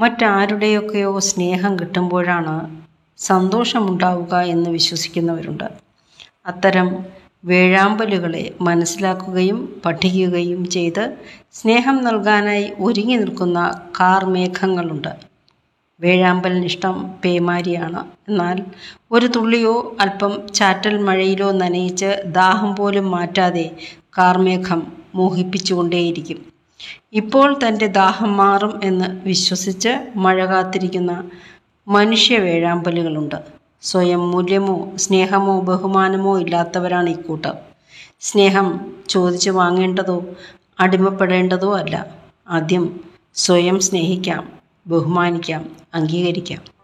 മറ്റാരുടെയൊക്കെയോ സ്നേഹം കിട്ടുമ്പോഴാണ് സന്തോഷമുണ്ടാവുക എന്ന് വിശ്വസിക്കുന്നവരുണ്ട് അത്തരം വേഴാമ്പലുകളെ മനസ്സിലാക്കുകയും പഠിക്കുകയും ചെയ്ത് സ്നേഹം നൽകാനായി ഒരുങ്ങി നിൽക്കുന്ന കാർമേഘങ്ങളുണ്ട് വേഴാമ്പലിനിഷ്ടം പേമാരിയാണ് എന്നാൽ ഒരു തുള്ളിയോ അല്പം ചാറ്റൽ മഴയിലോ നനയിച്ച് ദാഹം പോലും മാറ്റാതെ കാർമേഘം മോഹിപ്പിച്ചുകൊണ്ടേയിരിക്കും ഇപ്പോൾ തൻ്റെ ദാഹം മാറും എന്ന് വിശ്വസിച്ച് മഴ കാത്തിരിക്കുന്ന മനുഷ്യ വേഴാമ്പലുകളുണ്ട് സ്വയം മൂല്യമോ സ്നേഹമോ ബഹുമാനമോ ഇല്ലാത്തവരാണ് ഇക്കൂട്ടർ സ്നേഹം ചോദിച്ചു വാങ്ങേണ്ടതോ അടിമപ്പെടേണ്ടതോ അല്ല ആദ്യം സ്വയം സ്നേഹിക്കാം ബഹുമാനിക്കാം അംഗീകരിക്കാം